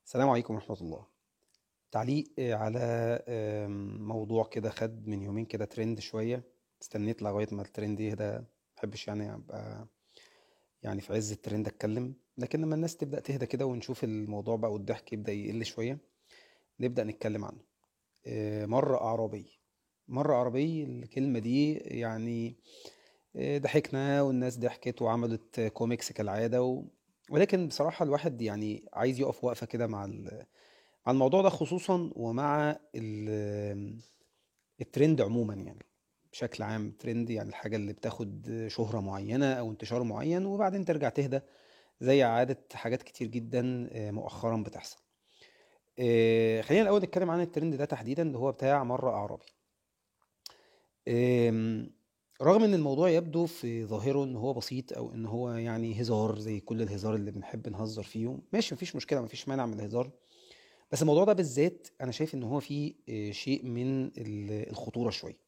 السلام عليكم ورحمة الله تعليق آه، على آم، موضوع كده خد من يومين كده ترند شوية استنيت لغاية ما الترند يهدى محبش يعني ابقى يعني في عز الترند اتكلم لكن لما الناس تبدأ تهدى كده ونشوف الموضوع بقى والضحك يبدأ يقل شوية نبدأ نتكلم عنه آه، مرة أعرابي مرة أعرابي الكلمة دي يعني آه، ضحكنا والناس ضحكت وعملت كوميكس كالعادة و... ولكن بصراحة الواحد يعني عايز يقف وقفة كده مع ال... مع الموضوع ده خصوصا ومع ال... الترند عموما يعني بشكل عام ترند يعني الحاجة اللي بتاخد شهرة معينة أو انتشار معين وبعدين ترجع تهدى زي عادة حاجات كتير جدا آه، مؤخرا بتحصل آه، خلينا الأول نتكلم عن الترند ده تحديدا اللي هو بتاع مرة أعرابي آم، رغم ان الموضوع يبدو في ظاهره ان هو بسيط او ان هو يعني هزار زي كل الهزار اللي بنحب نهزر فيه ماشي مفيش مشكلة مفيش مانع من الهزار بس الموضوع ده بالذات انا شايف ان هو فيه آه، شيء من ال- الخطورة شوية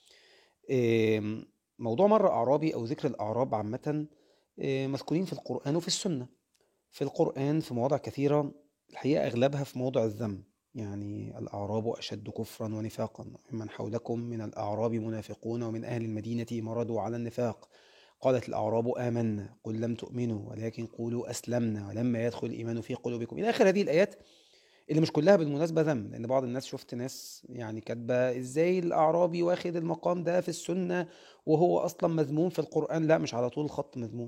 آم، موضوع مرة أعرابي أو ذكر الأعراب عامة آه، مذكورين في القرآن وفي السنة في القرآن في مواضع كثيرة الحقيقة أغلبها في موضع الذم يعني الأعراب أشد كفرا ونفاقا ممن حولكم من الأعراب منافقون ومن أهل المدينة مردوا على النفاق قالت الأعراب آمنا قل لم تؤمنوا ولكن قولوا أسلمنا ولما يدخل الإيمان في قلوبكم إلى آخر هذه الآيات اللي مش كلها بالمناسبة ذم لأن بعض الناس شفت ناس يعني كاتبة إزاي الأعرابي واخد المقام ده في السنة وهو أصلا مذموم في القرآن لا مش على طول الخط مذموم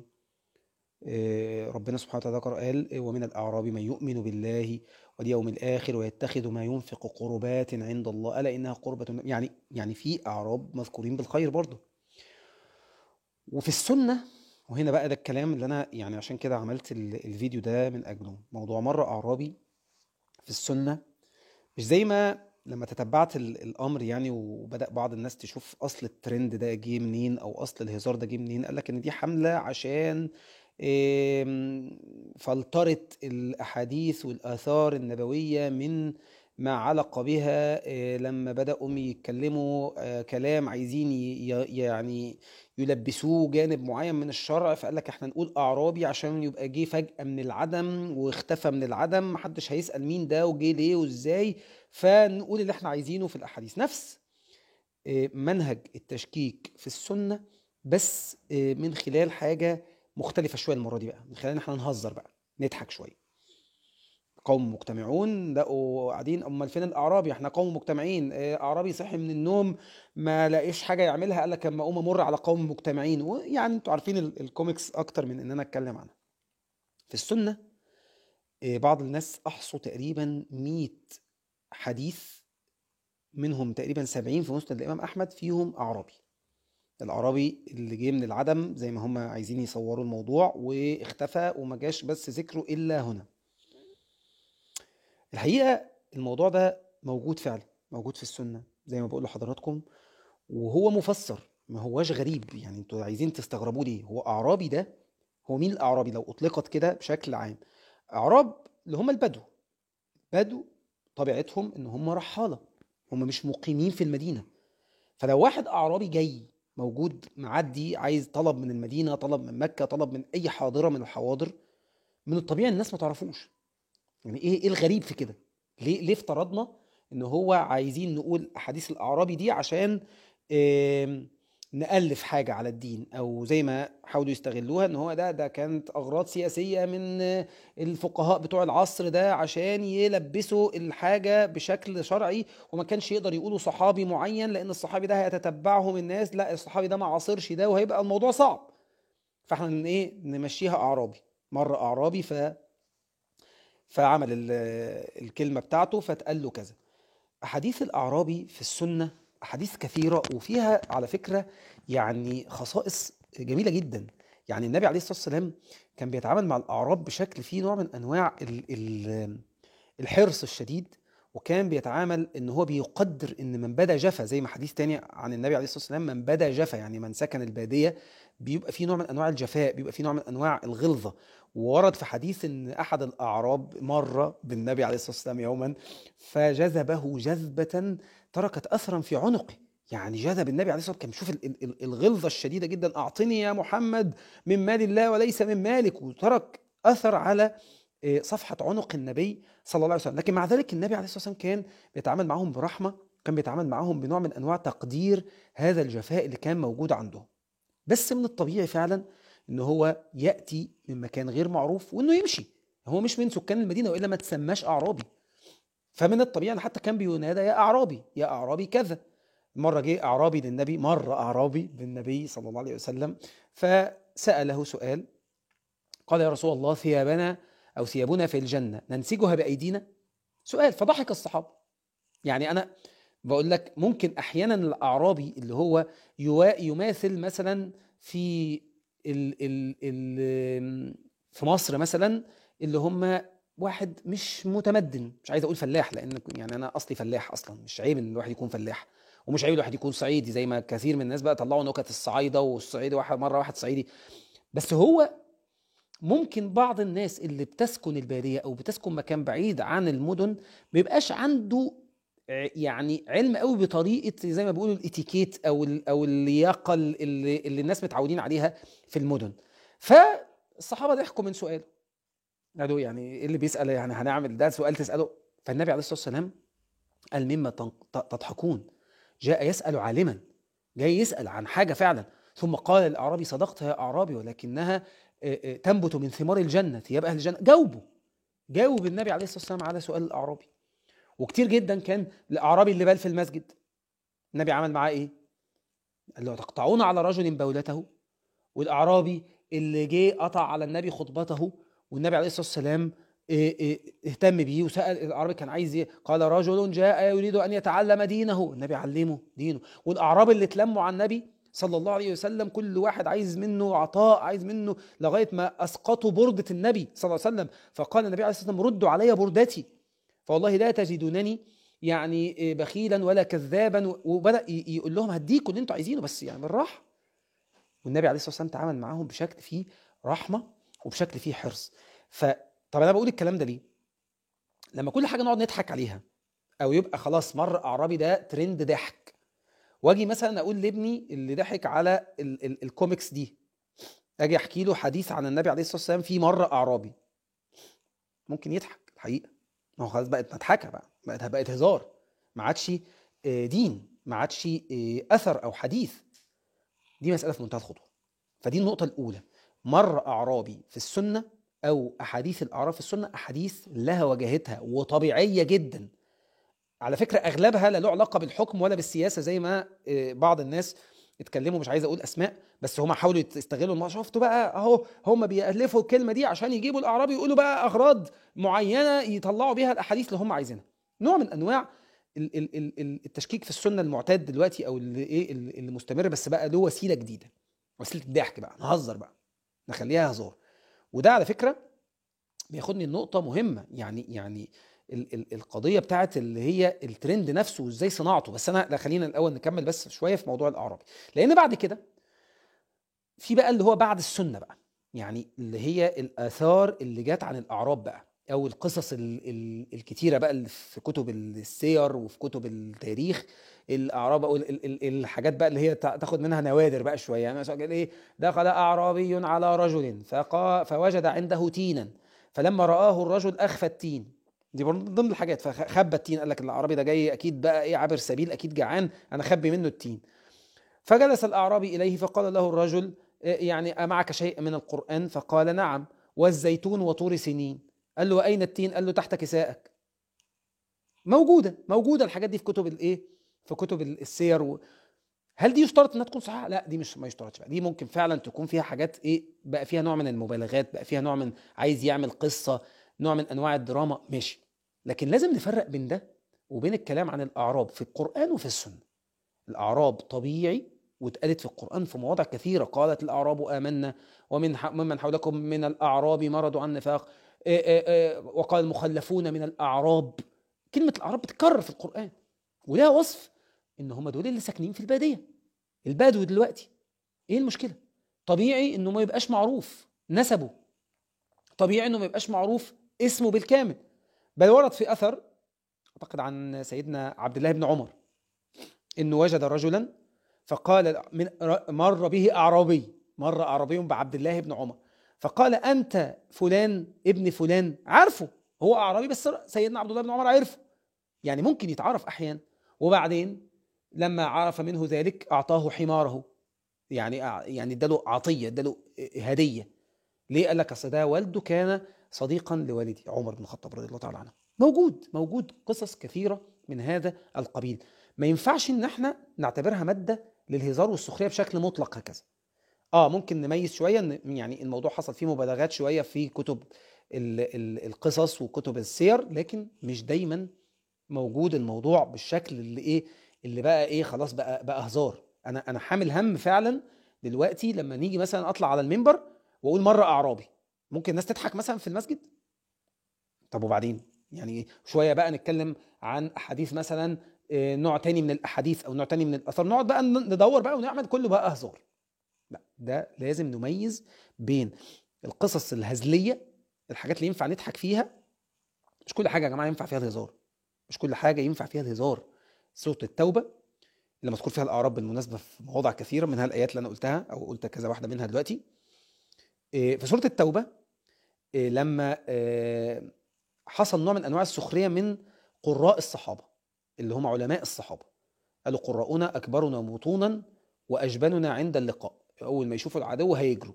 آه، ربنا سبحانه وتعالى ذكر قال آه، ومن الأعراب من يؤمن بالله واليوم الآخر ويتخذ ما ينفق قربات عند الله ألا إنها قربة يعني يعني في أعراب مذكورين بالخير برضه وفي السنة وهنا بقى ده الكلام اللي أنا يعني عشان كده عملت ال- الفيديو ده من أجله موضوع مرة أعرابي في السنة مش زي ما لما تتبعت ال- الامر يعني وبدأ بعض الناس تشوف اصل الترند ده جه منين او اصل الهزار ده جه منين قال لك ان دي حملة عشان آم، فلترت الاحاديث والاثار النبوية من ما علق بها آه، لما بدأوا يتكلموا آه، كلام عايزين ي- ي- يعني يلبسوه جانب معين من الشرع فقال لك احنا نقول اعرابي عشان يبقى جه فجأة من العدم واختفى من العدم محدش هيسأل مين ده وجه ليه وازاي فنقول اللي احنا عايزينه في الاحاديث نفس آه، منهج التشكيك في السنة بس آه، من خلال حاجة مختلفة شوية المرة دي بقى من خلال ان احنا نهزر بقى نضحك شوية قوم مجتمعون لقوا قاعدين امال فين الاعرابي احنا قوم مجتمعين آه، اعرابي صحي من النوم ما لاقيش حاجه يعملها قال لك اما اقوم امر على قوم مجتمعين ويعني انتوا عارفين ال- الكوميكس اكتر من ان انا اتكلم عنها في السنه آه، بعض الناس احصوا تقريبا 100 حديث منهم تقريبا 70 في مسند الامام احمد فيهم اعرابي الاعرابي اللي جه من العدم زي ما هم عايزين يصوروا الموضوع واختفى وما جاش بس ذكره الا هنا الحقيقة الموضوع ده موجود فعلا موجود في السنة زي ما بقول لحضراتكم وهو مفسر ما هواش غريب يعني انتوا عايزين تستغربوا ليه هو أعرابي ده هو مين الأعرابي لو أطلقت كده بشكل عام أعراب اللي هم البدو بدو طبيعتهم إن هم رحالة هم مش مقيمين في المدينة فلو واحد أعرابي جاي موجود معدي عايز طلب من المدينة طلب من مكة طلب من أي حاضرة من الحواضر من الطبيعي الناس ما تعرفوش يعني ايه ايه الغريب في كده ليه ليه افترضنا ان هو عايزين نقول احاديث الاعرابي دي عشان آم، نألف حاجة على الدين او زي ما حاولوا يستغلوها ان هو ده ده كانت اغراض سياسية من آه، الفقهاء بتوع العصر ده عشان يلبسوا الحاجة بشكل شرعي وما كانش يقدر يقولوا صحابي معين لان الصحابي ده هيتتبعهم الناس لا الصحابي ده ما عاصرش ده وهيبقى الموضوع صعب فاحنا ن- ايه نمشيها اعرابي مرة اعرابي ف فعمل ال- الكلمة بتاعته فاتقال له كذا أحاديث الأعرابي في السنة أحاديث كثيرة وفيها على فكرة يعني خصائص جميلة جدا يعني النبي عليه الصلاة والسلام كان بيتعامل مع الأعراب بشكل فيه نوع من أنواع ال ال الحرص الشديد وكان بيتعامل ان هو بيقدر ان من بدا جفا زي ما حديث تاني عن النبي عليه الصلاه والسلام من بدا جفا يعني من سكن الباديه بيبقى في نوع من انواع الجفاء بيبقى في نوع من انواع الغلظه وورد في حديث ان احد الاعراب مر بالنبي عليه الصلاه والسلام يوما فجذبه جذبه تركت اثرا في عنقه يعني جذب النبي عليه الصلاه والسلام كان بيشوف ال- ال- ال- الغلظه الشديده جدا اعطني يا محمد من مال الله وليس من مالك وترك اثر على آه، صفحه عنق النبي صلى الله عليه وسلم لكن مع ذلك النبي عليه الصلاه والسلام كان بيتعامل معهم برحمه كان بيتعامل معهم بنوع من انواع تقدير هذا الجفاء اللي كان موجود عندهم بس من الطبيعي فعلا ان هو ياتي من مكان غير معروف وانه يمشي هو مش من سكان المدينه والا ما تسماش اعرابي فمن الطبيعي ان حتى كان بينادى يا اعرابي يا اعرابي كذا مره جه اعرابي للنبي مره اعرابي بالنبي صلى الله عليه وسلم فساله سؤال قال يا رسول الله ثيابنا او ثيابنا في الجنه ننسجها بايدينا سؤال فضحك الصحابه يعني انا بقول لك ممكن احيانا الاعرابي اللي هو يماثل مثلا في ال ال ال في مصر مثلا اللي هم واحد مش متمدن مش عايز اقول فلاح لان يعني انا اصلي فلاح اصلا مش عيب ان الواحد يكون فلاح ومش عيب الواحد يكون صعيدي زي ما كثير من الناس بقى طلعوا نكت الصعايده والصعيدي واحد مره واحد صعيدي بس هو ممكن بعض الناس اللي بتسكن الباديه او بتسكن مكان بعيد عن المدن بيبقاش عنده يعني علم قوي بطريقه زي ما بيقولوا الاتيكيت او او اللياقه اللي, اللي الناس متعودين عليها في المدن فالصحابه ضحكوا من سؤاله قالوا يعني ايه اللي بيسال يعني هنعمل ده سؤال تساله فالنبي عليه الصلاه والسلام قال مما تضحكون جاء يسال عالما جاي يسال عن حاجه فعلا ثم قال الاعرابي صدقت يا اعرابي ولكنها تنبت من ثمار الجنه ثياب اهل الجنه جاوبوا جاوب النبي عليه الصلاه والسلام على سؤال الاعرابي وكتير جدا كان الاعرابي اللي بال في المسجد النبي عمل معاه ايه قال له تقطعون على رجل بولته والاعرابي اللي جه قطع على النبي خطبته والنبي عليه الصلاه والسلام اهتم بيه وسال الاعرابي كان عايز ايه قال رجل جاء يريد ان يتعلم دينه النبي علمه دينه والاعراب اللي اتلموا على النبي صلى الله عليه وسلم كل واحد عايز منه عطاء عايز منه لغايه ما اسقطوا برده النبي صلى الله عليه وسلم فقال النبي عليه الصلاه والسلام ردوا علي بردتي فوالله لا تجدونني يعني بخيلا ولا كذابا وبدا يقول لهم هديكم اللي انتوا عايزينه بس يعني بالراحه والنبي عليه الصلاه والسلام تعامل معاهم بشكل فيه رحمه وبشكل فيه حرص ف طب انا بقول الكلام ده ليه لما كل حاجه نقعد نضحك عليها او يبقى خلاص مر اعرابي ده ترند ضحك واجي مثلا اقول لابني اللي ضحك على ال ال الكوميكس دي اجي احكي له حديث عن النبي عليه الصلاه والسلام في مره اعرابي ممكن يضحك الحقيقه ما هو خلاص بقت مضحكه بقى بقت بقت هزار ما عادش آه، دين ما عادش آه، اثر او حديث دي مساله في منتهى الخطوره فدي النقطه الاولى مر اعرابي في السنه او احاديث الاعراب في السنه احاديث لها وجاهتها وطبيعيه جدا على فكره اغلبها لا له علاقه بالحكم ولا بالسياسه زي ما آه، بعض الناس اتكلموا مش عايز اقول اسماء بس هم حاولوا يستغلوا الموضوع شفتوا بقى اهو هم بيالفوا الكلمه دي عشان يجيبوا الاعراب يقولوا بقى اغراض معينه يطلعوا بيها الاحاديث اللي هم عايزينها نوع من انواع التشكيك في السنه المعتاد دلوقتي او اللي ايه اللي مستمر بس بقى له وسيله جديده وسيله الضحك بقى نهزر بقى نخليها هزار وده على فكره بياخدني النقطه مهمه يعني يعني ال ال القضيه بتاعت اللي هي الترند نفسه وازاي صناعته بس انا لا خلينا الاول نكمل بس شويه في موضوع الاعرابي لان بعد كده في بقى اللي هو بعد السنه بقى يعني اللي هي الاثار اللي جت عن الاعراب بقى او القصص ال ال الكتيره بقى اللي في كتب السير وفي كتب التاريخ الاعراب او ال ال الحاجات بقى اللي هي تاخد منها نوادر بقى شويه يعني مثلا ايه دخل اعرابي على رجل فقا فوجد عنده تينا فلما رآه الرجل اخفى التين دي برضه ضمن الحاجات فخبى التين قال لك الاعرابي ده جاي اكيد بقى ايه عابر سبيل اكيد جعان انا خبي منه التين فجلس الاعرابي اليه فقال له الرجل إيه يعني امعك شيء من القران فقال نعم والزيتون وطور سنين قال له اين التين قال له تحت كسائك موجوده موجوده الحاجات دي في كتب الايه في كتب السير و... هل دي يشترط انها تكون صحيحه لا دي مش ما يشترطش بقى دي ممكن فعلا تكون فيها حاجات ايه بقى فيها نوع من المبالغات بقى فيها نوع من عايز يعمل قصه نوع من انواع الدراما ماشي لكن لازم نفرق بين ده وبين الكلام عن الاعراب في القران وفي السنه الاعراب طبيعي واتقالت في القرآن في مواضع كثيرة قالت الأعراب آمنا ومن ممن حولكم من الأعراب مرضوا عن نفاق وقال المخلفون من الأعراب كلمة الأعراب بتتكرر في القرآن ولها وصف إن هم دول اللي ساكنين في البادية البدو دلوقتي إيه المشكلة؟ طبيعي إنه ما يبقاش معروف نسبه طبيعي إنه ما يبقاش معروف اسمه بالكامل بل ورد في أثر أعتقد عن سيدنا عبد الله بن عمر إنه وجد رجلا فقال من مر به أعرابي مر أعرابي بعبد الله بن عمر فقال انت فلان ابن فلان عارفه هو اعرابي بس سيدنا عبد الله بن عمر عرفه يعني ممكن يتعرف احيانا وبعدين لما عرف منه ذلك اعطاه حماره يعني يعني اداله عطيه اداله هديه ليه قال لك اصل ده والده كان صديقا لوالدي عمر بن الخطاب رضي الله تعالى عنه موجود موجود قصص كثيره من هذا القبيل ما ينفعش ان احنا نعتبرها ماده للهزار والسخريه بشكل مطلق هكذا اه ممكن نميز شويه ان يعني الموضوع حصل فيه مبالغات شويه في كتب ال ال القصص وكتب السير لكن مش دايما موجود الموضوع بالشكل اللي ايه اللي بقى ايه خلاص بقى بقى هزار انا انا حامل هم فعلا دلوقتي لما نيجي مثلا اطلع على المنبر واقول مره اعرابي ممكن الناس تضحك مثلا في المسجد طب وبعدين يعني شويه بقى نتكلم عن احاديث مثلا آه، نوع تاني من الاحاديث او نوع تاني من الاثار نقعد بقى ندور بقى ونعمل كله بقى هزار لا ده لازم نميز بين القصص الهزليه الحاجات اللي ينفع نضحك فيها مش كل حاجه يا جماعه ينفع فيها الهزار مش كل حاجه ينفع فيها الهزار سوره التوبه اللي مذكور فيها الاعراب بالمناسبه في مواضع كثيره منها الايات اللي انا قلتها او قلت كذا واحده منها دلوقتي إيه، في سوره التوبه إيه، لما إيه، حصل نوع من انواع السخريه من قراء الصحابه اللي هم علماء الصحابه قالوا قراؤنا اكبرنا بطونا واجبننا عند اللقاء اول ما يشوفوا العدو هيجروا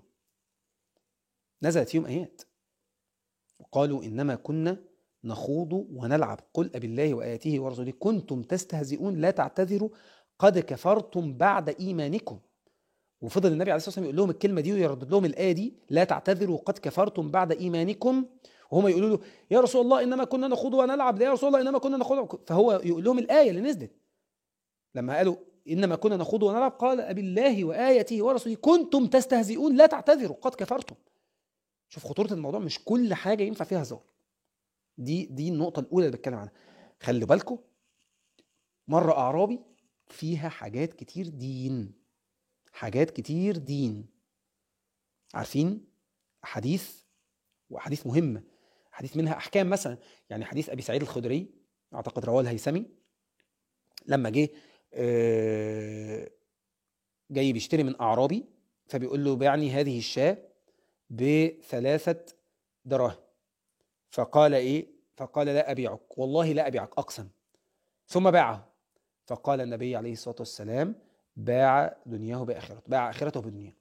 نزلت فيهم ايات وقالوا انما كنا نخوض ونلعب قل أبالله وآياته ورسوله كنتم تستهزئون لا تعتذروا قد كفرتم بعد إيمانكم وفضل النبي عليه الصلاة والسلام يقول لهم الكلمة دي ويردد لهم الآية دي لا تعتذروا قد كفرتم بعد إيمانكم وهم يقولوا له يا رسول الله إنما كنا نخوض ونلعب يا رسول الله إنما كنا نخوض فهو يقول لهم الآية اللي نزلت لما قالوا إنما كنا نخوض ونلعب قال أبالله وآياته ورسوله كنتم تستهزئون لا تعتذروا قد كفرتم شوف خطورة الموضوع مش كل حاجة ينفع فيها هزار دي دي النقطة الأولى اللي بتكلم عنها خلي بالكم مرة أعرابي فيها حاجات كتير دين حاجات كتير دين عارفين أحاديث وأحاديث مهمة حديث منها أحكام مثلا يعني حديث أبي سعيد الخدري أعتقد رواه الهيثمي لما جه آه، جاي بيشتري من أعرابي فبيقول له بيعني هذه الشاة بثلاثة دراهم فقال إيه فقال لا أبيعك والله لا أبيعك أقسم ثم باعه فقال النبي عليه الصلاة والسلام باع دنياه بآخرته باع آخرته بدنياه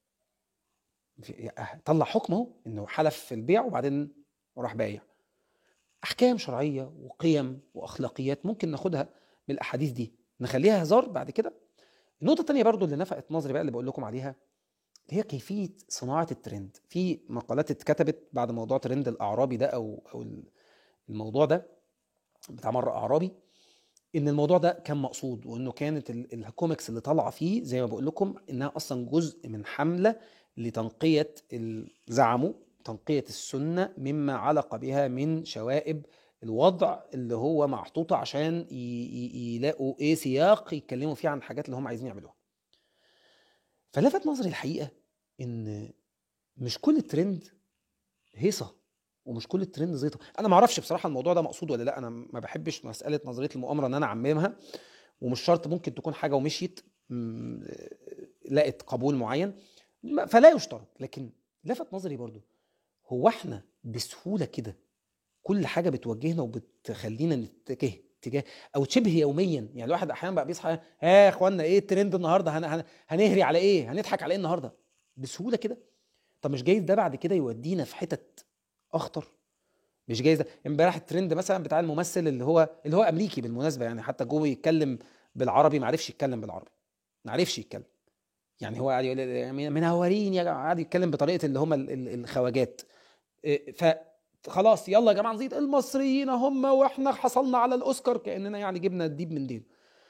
طلع حكمه انه حلف في البيع وبعدين راح بايع احكام شرعيه وقيم واخلاقيات ممكن ناخدها من الاحاديث دي نخليها هزار بعد كده النقطه الثانيه برضو اللي نفقت نظري بقى اللي بقول لكم عليها هي كيفيه صناعه الترند في مقالات اتكتبت بعد موضوع ترند الاعرابي ده او او الموضوع ده بتاع مره اعرابي ان الموضوع ده كان مقصود وانه كانت الكوميكس اللي طالعه فيه زي ما بقول لكم انها اصلا جزء من حمله لتنقيه زعموا تنقيه السنه مما علق بها من شوائب الوضع اللي هو محطوطه عشان يلاقوا ايه سياق يتكلموا فيه عن الحاجات اللي هم عايزين يعملوها فلفت نظري الحقيقه ان مش كل الترند هيصه ومش كل الترند زيطه انا ما اعرفش بصراحه الموضوع ده مقصود ولا لا انا ما بحبش مساله نظريه المؤامره ان انا اعممها ومش شرط ممكن تكون حاجه ومشيت لقت قبول معين فلا يشترط لكن لفت نظري برضو هو احنا بسهوله كده كل حاجه بتوجهنا وبتخلينا نتجه اتجاه او شبه يوميا يعني الواحد احيانا بقى بيصحى ها يا اخوانا ايه الترند النهارده هن... هنهري على ايه هنضحك على ايه النهارده بسهوله كده طب مش جايز ده بعد كده يودينا في حتت اخطر مش جايز ده امبارح الترند مثلا بتاع الممثل اللي هو اللي هو امريكي بالمناسبه يعني حتى جوه يتكلم بالعربي ما عرفش يتكلم بالعربي ما عرفش يتكلم يعني هو قاعد يقول منورين يا جماعه قاعد يتكلم بطريقه اللي هم الخواجات إيه، ف خلاص يلا يا جماعه نزيد المصريين هم واحنا حصلنا على الاوسكار كاننا يعني جبنا الديب من دين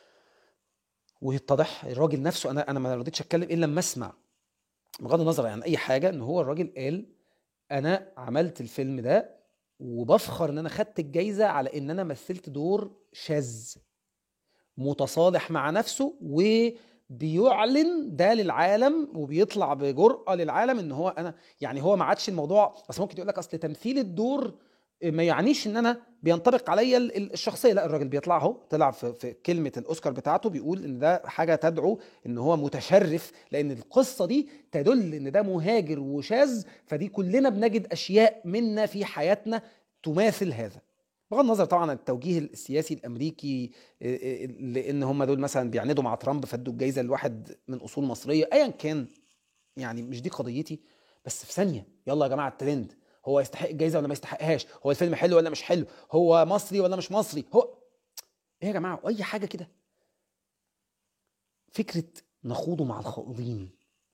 ويتضح الراجل نفسه انا انا ما رضيتش اتكلم الا لما اسمع بغض النظر عن اي حاجه ان هو الراجل قال انا عملت الفيلم ده وبفخر ان انا خدت الجايزه على ان انا مثلت دور شاذ متصالح مع نفسه وبيعلن ده للعالم وبيطلع بجرأة للعالم ان هو انا يعني هو ما عادش الموضوع بس ممكن يقول لك اصل تمثيل الدور ما يعنيش ان انا بينطبق عليا ال- ال- الشخصيه لا الراجل بيطلع اهو طلع في, في كلمه الاوسكار بتاعته بيقول ان ده حاجه تدعو ان هو متشرف لان القصه دي تدل ان ده مهاجر وشاذ فدي كلنا بنجد اشياء منا في حياتنا تماثل هذا بغض النظر طبعا عن التوجيه السياسي الامريكي إيه إيه لان هم دول مثلا بيعندوا مع ترامب فادوا الجايزه لواحد من اصول مصريه ايا كان يعني مش دي قضيتي بس في ثانيه يلا يا جماعه الترند هو يستحق الجايزه ولا ما يستحقهاش هو الفيلم حلو ولا مش حلو هو مصري ولا مش مصري هو ايه يا جماعه اي حاجه كده فكره نخوض مع الخائضين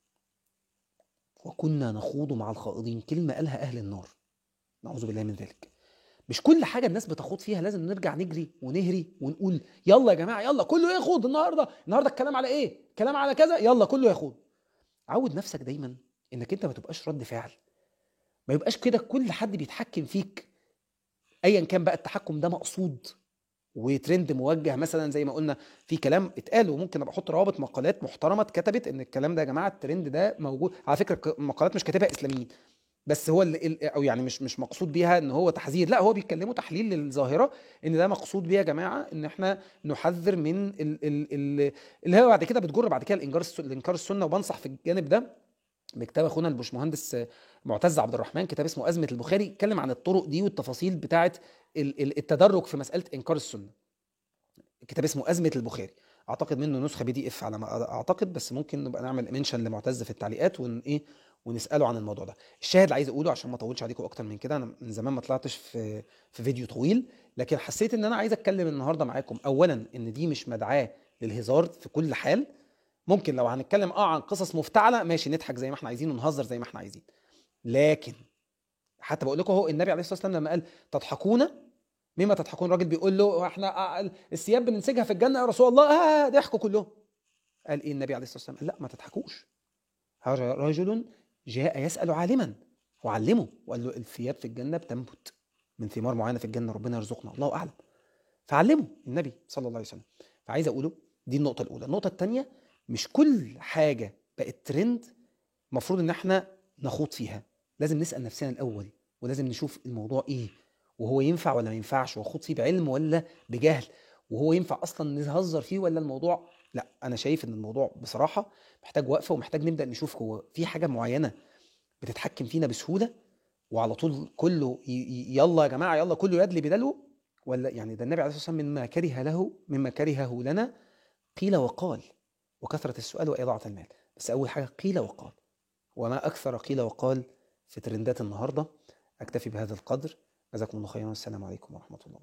وكنا نخوض مع الخائضين كلمه قالها اهل النار نعوذ بالله من ذلك مش كل حاجه الناس بتخوض فيها لازم نرجع نجري ونهري ونقول يلا يا جماعه يلا كله يخوض النهارده النهارده الكلام على ايه الكلام على كذا يلا كله يخوض عود نفسك دايما انك انت ما تبقاش رد فعل ما يبقاش كده كل حد بيتحكم فيك ايا كان بقى التحكم ده مقصود وترند موجه مثلا زي ما قلنا في كلام اتقال وممكن ابقى احط روابط مقالات محترمه اتكتبت ان الكلام ده يا جماعه الترند ده موجود على فكره ك- مقالات مش كاتبها اسلاميين بس هو اللي ال- او يعني مش مش مقصود بيها ان هو تحذير لا هو بيتكلموا تحليل للظاهره ان ده مقصود بيها يا جماعه ان احنا نحذر من ال ال ال اللي هو بعد كده بتجر بعد كده الانكار الس- الانكار السنه وبنصح في الجانب ده بكتاب اخونا الباشمهندس معتز عبد الرحمن كتاب اسمه ازمه البخاري اتكلم عن الطرق دي والتفاصيل بتاعه ال- ال- التدرج في مساله انكار السنه كتاب اسمه ازمه البخاري اعتقد منه نسخه بي دي اف على ما اعتقد بس ممكن نبقى نعمل منشن لمعتز في التعليقات ون ايه ونساله عن الموضوع ده الشاهد اللي عايز اقوله عشان ما اطولش عليكم اكتر من كده انا من زمان ما طلعتش في في فيديو طويل لكن حسيت ان انا عايز اتكلم النهارده معاكم اولا ان دي مش مدعاه للهزار في كل حال ممكن لو هنتكلم اه عن قصص مفتعله ماشي نضحك زي ما احنا عايزين ونهزر زي ما احنا عايزين لكن حتى بقول لكم اهو النبي عليه الصلاه والسلام لما قال تضحكون مما تضحكون راجل بيقول له احنا آه، الثياب بننسجها في الجنه يا رسول الله اه ضحكوا كلهم قال ايه النبي عليه الصلاه والسلام قال لا ما تضحكوش هذا رجل جاء يسال عالما وعلمه وقال له الثياب في الجنه بتنبت من ثمار معينه في الجنه ربنا يرزقنا الله اعلم فعلمه النبي صلى الله عليه وسلم فعايز اقوله دي النقطه الاولى النقطه الثانيه مش كل حاجه بقت ترند المفروض ان احنا نخوض فيها لازم نسال نفسنا الاول ولازم نشوف الموضوع ايه وهو ينفع ولا ما ينفعش واخوض فيه بعلم ولا بجهل وهو ينفع اصلا نهزر فيه ولا الموضوع لا انا شايف ان الموضوع بصراحه محتاج وقفه ومحتاج نبدا نشوف هو في حاجه معينه بتتحكم فينا بسهوله وعلى طول كله ي- ي- يلا يا جماعه يلا كله يدلي بدلو ولا يعني ده النبي عليه الصلاه والسلام مما كره له مما كرهه لنا قيل وقال وكثره السؤال واضاعه المال بس اول حاجه قيل وقال وما اكثر قيل وقال في ترندات النهارده اكتفي بهذا القدر جزاكم الله خيرا والسلام عليكم ورحمه الله